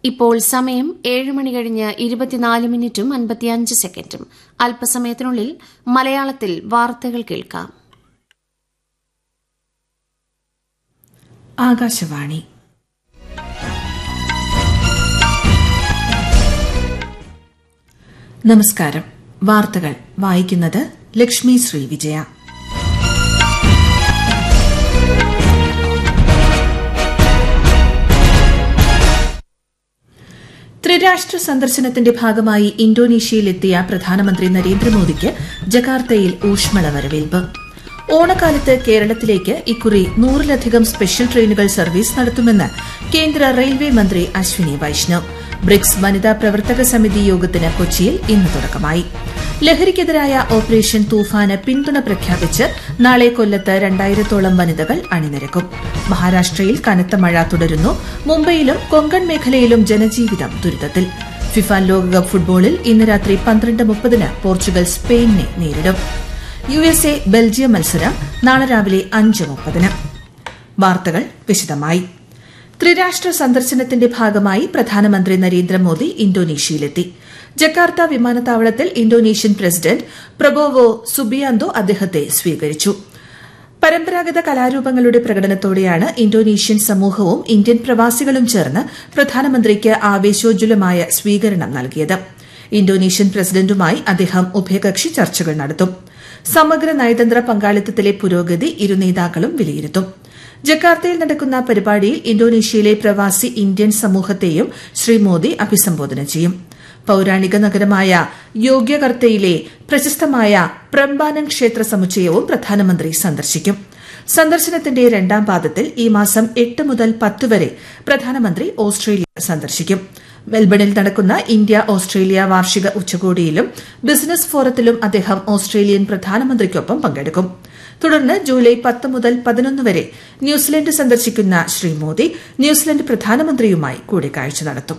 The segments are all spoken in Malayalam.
ഇപ്പോൾ സമയം ഏഴ് മണി കഴിഞ്ഞ് ഇരുപത്തിനാല് മിനിറ്റും അൻപത്തിയഞ്ച് സെക്കൻഡും അല്പസമയത്തിനുള്ളിൽ മലയാളത്തിൽ വാർത്തകൾ കേൾക്കാം ആകാശവാണി നമസ്കാരം വാർത്തകൾ വായിക്കുന്നത് ലക്ഷ്മി ശ്രീ വിജയ ത്രിരാഷ്ട്ര സന്ദർശനത്തിന്റെ ഭാഗമായി ഇന്തോനേഷ്യയിലെത്തിയ പ്രധാനമന്ത്രി നരേന്ദ്രമോദിക്ക് ജക്കാർത്തയിൽ ഊഷ്മള വരവേൽപ്പ് ഓണക്കാലത്ത് കേരളത്തിലേക്ക് ഇക്കുറി നൂറിലധികം സ്പെഷ്യൽ ട്രെയിനുകൾ സർവീസ് നടത്തുമെന്ന് കേന്ദ്ര റെയിൽവേ മന്ത്രി അശ്വിനി വൈഷ്ണവ് ബ്രിക്സ് വനിതാ പ്രവർത്തക സമിതി യോഗത്തിന് കൊച്ചിയിൽ ഇന്ന് തുടക്കമായി ലഹരിക്കെതിരായ ഓപ്പറേഷൻ തൂഫാന് പിന്തുണ പ്രഖ്യാപിച്ച് നാളെ കൊല്ലത്ത് രണ്ടായിരത്തോളം വനിതകൾ അണിനിരക്കും മഹാരാഷ്ട്രയിൽ കനത്ത മഴ തുടരുന്നു മുംബൈയിലും കൊങ്കൺ മേഖലയിലും ജനജീവിതം ദുരിതത്തിൽ ഫിഫ ലോകകപ്പ് ഫുട്ബോളിൽ ഇന്ന് രാത്രി പന്ത്രണ്ട് മുപ്പതിന് പോർച്ചുഗൽ സ്പെയിനിനെ നേരിടും യു എസ് എ ബെൽജിയം മത്സരം നാളെ രാവിലെ അഞ്ച് മുപ്പതിന് വാർത്തകൾ വിശദമായി ത്രിരാഷ്ട്ര സന്ദർശനത്തിന്റെ ഭാഗമായി പ്രധാനമന്ത്രി നരേന്ദ്രമോദി ഇന്തോനേഷ്യയിലെത്തി ജക്കാർത്ത വിമാനത്താവളത്തിൽ ഇന്തോനേഷ്യൻ പ്രസിഡന്റ് പ്രബോവോ സുബിയാന്തോ അദ്ദേഹത്തെ സ്വീകരിച്ചു പരമ്പരാഗത കലാരൂപങ്ങളുടെ പ്രകടനത്തോടെയാണ് ഇന്തോനേഷ്യൻ സമൂഹവും ഇന്ത്യൻ പ്രവാസികളും ചേർന്ന് പ്രധാനമന്ത്രിക്ക് ആവേശോജ്വലമായ സ്വീകരണം നൽകിയത് ഇന്തോനേഷ്യൻ പ്രസിഡന്റുമായി അദ്ദേഹം ഉഭയകക്ഷി ചർച്ചകൾ നടത്തും സമഗ്ര നയതന്ത്ര പങ്കാളിത്തത്തിലെ പുരോഗതി ഇരു നേതാക്കളും വിലയിരുത്തും ജക്കാർത്തയിൽ നടക്കുന്ന പരിപാടിയിൽ ഇന്തോനേഷ്യയിലെ പ്രവാസി ഇന്ത്യൻ സമൂഹത്തെയും ശ്രീ മോദി അഭിസംബോധന ചെയ്യും പൌരാണിക നഗരമായ യോഗ്യകർത്തയിലെ പ്രശസ്തമായ പ്രംബാനൻ ക്ഷേത്ര സമുച്ചയവും പ്രധാനമന്ത്രി സന്ദർശിക്കും സന്ദർശനത്തിന്റെ രണ്ടാം പാദത്തിൽ ഈ മാസം എട്ട് മുതൽ പത്ത് വരെ പ്രധാനമന്ത്രി ഓസ്ട്രേലിയ സന്ദർശിക്കും മെൽബണിൽ നടക്കുന്ന ഇന്ത്യ ഓസ്ട്രേലിയ വാർഷിക ഉച്ചകോടിയിലും ബിസിനസ് ഫോറത്തിലും അദ്ദേഹം ഓസ്ട്രേലിയൻ പ്രധാനമന്ത്രിക്കൊപ്പം പങ്കെടുക്കും തുടർന്ന് ജൂലൈ പത്ത് മുതൽ പതിനൊന്ന് വരെ ന്യൂസിലൻഡ് സന്ദർശിക്കുന്ന ശ്രീ മോദി ന്യൂസിലൻഡ് പ്രധാനമന്ത്രിയുമായി കൂടിക്കാഴ്ച നടത്തും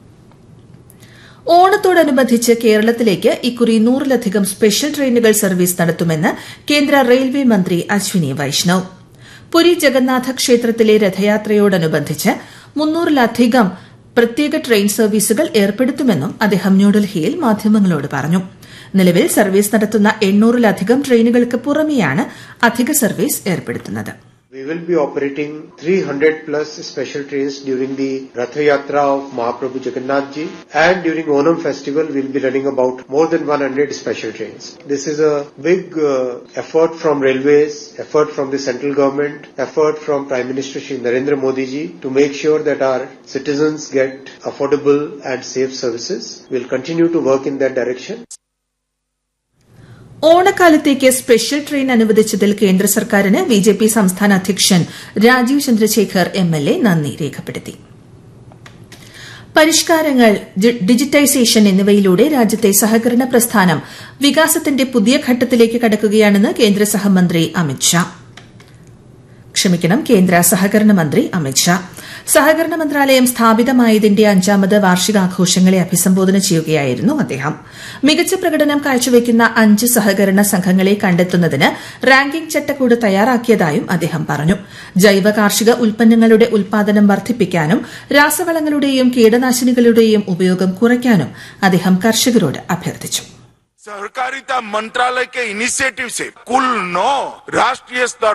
ഓണത്തോടനുബന്ധിച്ച് കേരളത്തിലേക്ക് ഇക്കുറി നൂറിലധികം സ്പെഷ്യൽ ട്രെയിനുകൾ സർവീസ് നടത്തുമെന്ന് കേന്ദ്ര റെയിൽവേ മന്ത്രി അശ്വിനി വൈഷ്ണവ് പുരി ജഗന്നാഥ ക്ഷേത്രത്തിലെ രഥയാത്രയോടനുബന്ധിച്ച് മുന്നൂറിലധികം പ്രത്യേക ട്രെയിൻ സർവീസുകൾ ഏർപ്പെടുത്തുമെന്നും അദ്ദേഹം ന്യൂഡൽഹിയിൽ മാധ്യമങ്ങളോട് പറഞ്ഞു നിലവിൽ സർവീസ് നടത്തുന്ന എണ്ണൂറിലധികം ട്രെയിനുകൾക്ക് പുറമെയാണ് അധിക സർവീസ് ഏർപ്പെടുത്തുന്നത് We will be operating 300 plus special trains during the Ratha Yatra of Mahaprabhu Jagannath Ji and during Onam festival we'll be running about more than 100 special trains. This is a big uh, effort from railways, effort from the central government, effort from Prime Minister Shri Narendra Modi Ji to make sure that our citizens get affordable and safe services. We'll continue to work in that direction. ഓണക്കാലത്തേക്ക് സ്പെഷ്യൽ ട്രെയിൻ അനുവദിച്ചതിൽ കേന്ദ്ര സർക്കാരിന് ബി ജെ പി സംസ്ഥാന അധ്യക്ഷൻ Rajeev Chandrasekhar M L A നന്ദി രേഖപ്പെടുത്തി പരിഷ്കാരങ്ങൾ ഡിജിറ്റൈസേഷൻ എന്നിവയിലൂടെ രാജ്യത്തെ സഹകരണ പ്രസ്ഥാനം വികാസത്തിന്റെ പുതിയ ഘട്ടത്തിലേക്ക് കടക്കുകയാണെന്ന് കേന്ദ്ര സഹമന്ത്രി അമിത്ഷാ ക്ഷമിക്കണം കേന്ദ്ര സഹകരണ മന്ത്രി അമിത്ഷാ സഹകരണ മന്ത്രാലയം സ്ഥാപിതമായതിന്റെ അഞ്ചാമത് വാർഷികാഘോഷങ്ങളെ അഭിസംബോധന ചെയ്യുകയായിരുന്നു അദ്ദേഹം മികച്ച പ്രകടനം കാഴ്ചവെക്കുന്ന അഞ്ച് സഹകരണ സംഘങ്ങളെ കണ്ടെത്തുന്നതിന് റാങ്കിംഗ് ചട്ടക്കൂട് തയ്യാറാക്കിയതായും അദ്ദേഹം പറഞ്ഞു ജൈവ കാർഷിക ഉൽപ്പന്നങ്ങളുടെ ഉൽപാദനം വർദ്ധിപ്പിക്കാനും രാസവളങ്ങളുടെയും കീടനാശിനികളുടെയും ഉപയോഗം കുറയ്ക്കാനും അദ്ദേഹം കർഷകരോട് അഭ്യർത്ഥിച്ചു सहकारिता मंत्रालय के इनिशिएटिव से कुल नौ राष्ट्रीय स्तर